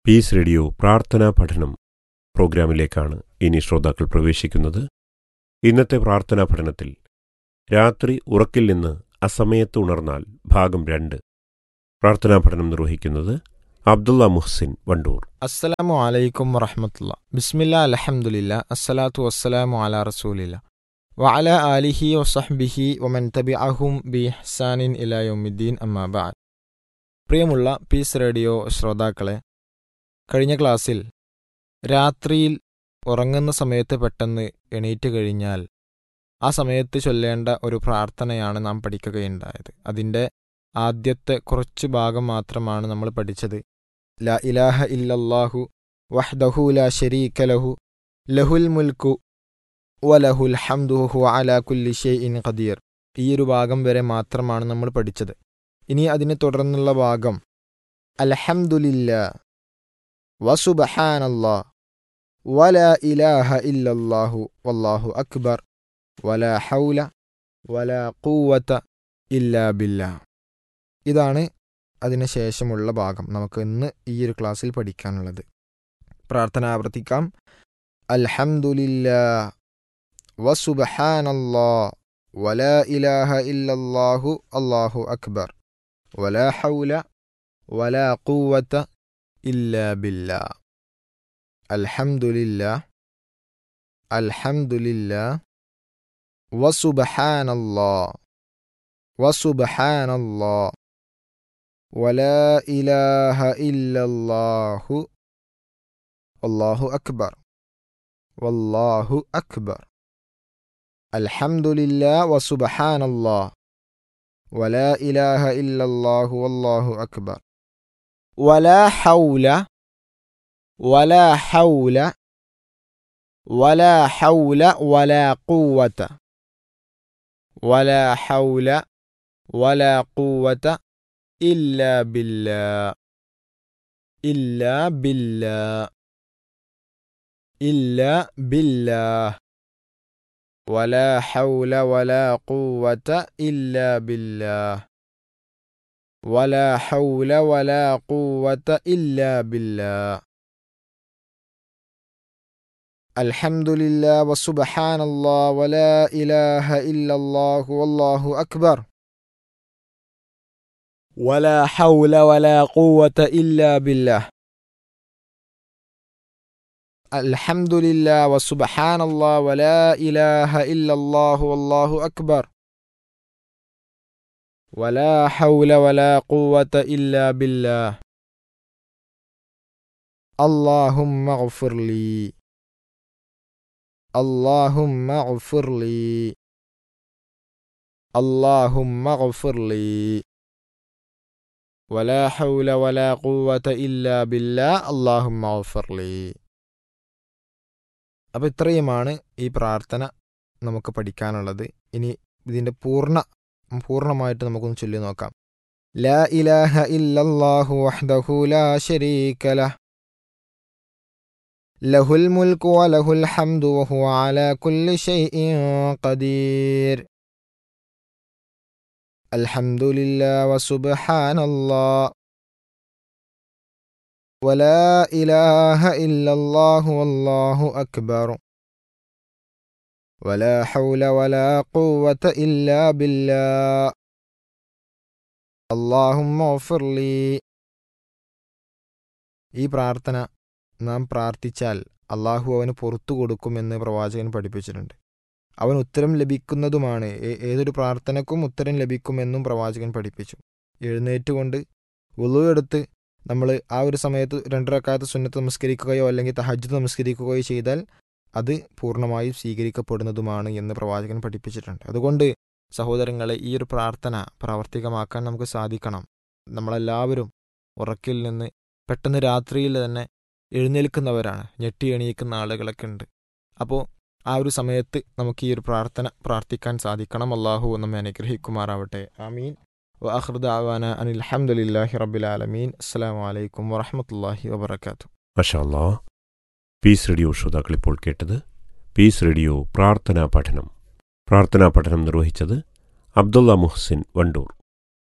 piece radio പ്രാർത്ഥനാ പഠനം പ്രോഗ്രാമിലേക്കാണ് ഇനി ശ്രോതാക്കൾ പ്രവേശിക്കുന്നത് ഇന്നത്തെ പ്രാർത്ഥനാ പഠനത്തിൽ രാത്രി ഉറക്കിൽ നിന്ന് അസമയത്ത് ഉണർന്നാൽ ഭാഗം രണ്ട് പ്രാർത്ഥനാ പഠനം നിർവഹിക്കുന്നത് അബ്ദുള്ള മുഹ്സിൻ വണ്ടൂർ അസ്സലാമു അലൈക്കും വറഹമത്തുള്ള ബിസ്മില്ല അലഹമുല്ല അസ്സലാത്തു വസ്സലാമു അല റസൂലില്ല വഅല ആലിഹി വസഹ്ബിഹി വമൻ തബിഅഹും ബി ഹസാനിൻ ഇലായുദ്ദീൻ അമ്മാബാദ് പ്രിയമുള്ള പീസ് റേഡിയോ ശ്രോതാക്കളെ കഴിഞ്ഞ ക്ലാസ്സിൽ രാത്രിയിൽ ഉറങ്ങുന്ന സമയത്ത് പെട്ടെന്ന് എണീറ്റ് കഴിഞ്ഞാൽ ആ സമയത്ത് ചൊല്ലേണ്ട ഒരു പ്രാർത്ഥനയാണ് നാം പഠിക്കുകയുണ്ടായത് അതിൻ്റെ ആദ്യത്തെ കുറച്ച് ഭാഗം മാത്രമാണ് നമ്മൾ പഠിച്ചത് ലാ ഇലാഹ ഇല്ലല്ലാഹു വഹ്ദഹു ലാ ശരീക ലഹു ലഹുൽ മുൽക്കു വലഹുൽ ഹംദു ഹുവ അലാ കുല്ലി ഷൈഇൻ ഖദീർ ഈ ഒരു ഭാഗം വരെ മാത്രമാണ് നമ്മൾ പഠിച്ചത് ഇനി അതിനെ തുടർന്നുള്ള ഭാഗം അൽഹംദുലില്ലാ വസുബ്ഹാനല്ലാ വലാ ഇലാഹ ഇല്ലല്ലാഹു വല്ലാഹു അക്ബർ വലാ ഹൗല വലാ ഖുവത ഇല്ലാ ബില്ലാ ഇതാണ് അതിന് ശേഷമുള്ള ഭാഗം നമുക്ക് ഇന്ന് ഈ ഒരു ക്ലാസ്സിൽ പഠിക്കാനുള്ളത് പ്രാർത്ഥന ആവർത്തിക്കാം അൽഹംദുലില്ലാ വസുബ്ഹാനല്ലാ വലാ ഇലാഹ ഇല്ലല്ലാഹു അല്ലാഹു അക്ബർ വലാ ഹൗല വലാ ഖുവത ഇല്ലാ ബില്ലാ അൽഹംദുലില്ലാ അൽഹംദുലില്ലാ വസുബ്ഹാനല്ലാ വസുബ്ഹാനല്ലാ ولا إله إلا الله والله أكبر والله أكبر الحمد لله وسبحان الله ولا إله إلا الله والله أكبر ولا حول ولا حول ولا حول ولا قوة ولا حول ولا قوة إلا بالله إلا بالله إلا بالله ولا حول ولا قوة إلا بالله ولا حول ولا قوة إلا بالله الحمد لله وسبحان الله ولا إله إلا الله والله أكبر ولا حول ولا قوة إلا بالله الحمد لله وسبحان الله ولا إله إلا الله والله أكبر ولا حول ولا قوة إلا بالله اللهم اغفر لي اللهم اغفر لي اللهم اغفر لي ولا حول ولا قوة إلا بالله اللهم اغفر لي അപ്പോൾ ഇത്രയുമാണ് ഈ പ്രാർത്ഥന നമുക്ക് പഠിക്കാനുള്ളത് ഇനി ഇതിൻ്റെ പൂർണ്ണ പൂർണ്ണമായിട്ട് നമുക്കൊന്ന് ചൊല്ലി നോക്കാം ലാ ഇലാഹ ഇല്ലല്ലാഹു വഹ്ദഹു ലാ ശരീക ലഹ് ലഹുൽ മുൽക്കു വലഹുൽ ഹംദു വഹുവ അലാ കുല്ലി ഷൈഇൻ ഖദീർ الحمد لله وسبحان الله ولا إله إلا الله والله أكبر ولا حول ولا قوة إلا بالله اللهم اغفر لي ഈ പ്രാർത്ഥന നാം പ്രാർത്ഥിച്ചാൽ അള്ളാഹു അവന് പുറത്തു കൊടുക്കുമെന്ന് പ്രവാചകൻ പഠിപ്പിച്ചിട്ടുണ്ട് അവൻ ഉത്തരം ലഭിക്കുന്നതുമാണ് ഏതൊരു പ്രാർത്ഥനക്കും ഉത്തരം ലഭിക്കുമെന്നും പ്രവാചകൻ പഠിപ്പിച്ചു എഴുന്നേറ്റുകൊണ്ട് ഉളു എടുത്ത് നമ്മൾ ആ ഒരു സമയത്ത് രണ്ടരക്കാലത്ത് സുന്നത്ത് നമസ്കരിക്കുകയോ അല്ലെങ്കിൽ തഹജ്ജ് നമസ്കരിക്കുകയോ ചെയ്താൽ അത് പൂർണ്ണമായും സ്വീകരിക്കപ്പെടുന്നതുമാണ് എന്ന് പ്രവാചകൻ പഠിപ്പിച്ചിട്ടുണ്ട് അതുകൊണ്ട് സഹോദരങ്ങളെ ഈ ഒരു പ്രാർത്ഥന പ്രാവർത്തികമാക്കാൻ നമുക്ക് സാധിക്കണം നമ്മളെല്ലാവരും ഉറക്കിൽ നിന്ന് പെട്ടെന്ന് രാത്രിയിൽ തന്നെ എഴുന്നേൽക്കുന്നവരാണ് ഞെട്ടി എണീക്കുന്ന ആളുകളൊക്കെ ഉണ്ട് അപ്പോൾ ആ ഒരു സമയത്ത് നമുക്ക് ഈ ഒരു പ്രാർത്ഥന പ്രാർത്ഥിക്കാൻ സാധിക്കണം അള്ളാഹു നമ്മെ അനുഗ്രഹിക്കുമാറാവട്ടെ ആമീൻ وآخر دعوانا أن الحمد لله رب العالمين السلام عليكم ورحمة الله وبركاته മഷാല്ലാ പീസ് റേഡിയോ ശ്രോതാക്കൾ ഇപ്പോൾ കേട്ടത് പീസ് റേഡിയോ പ്രാർത്ഥനാ പഠനം പ്രാർത്ഥനാ പഠനം നിർവഹിച്ചത് അബ്ദുള്ള മുഹ്സിൻ വണ്ടൂർ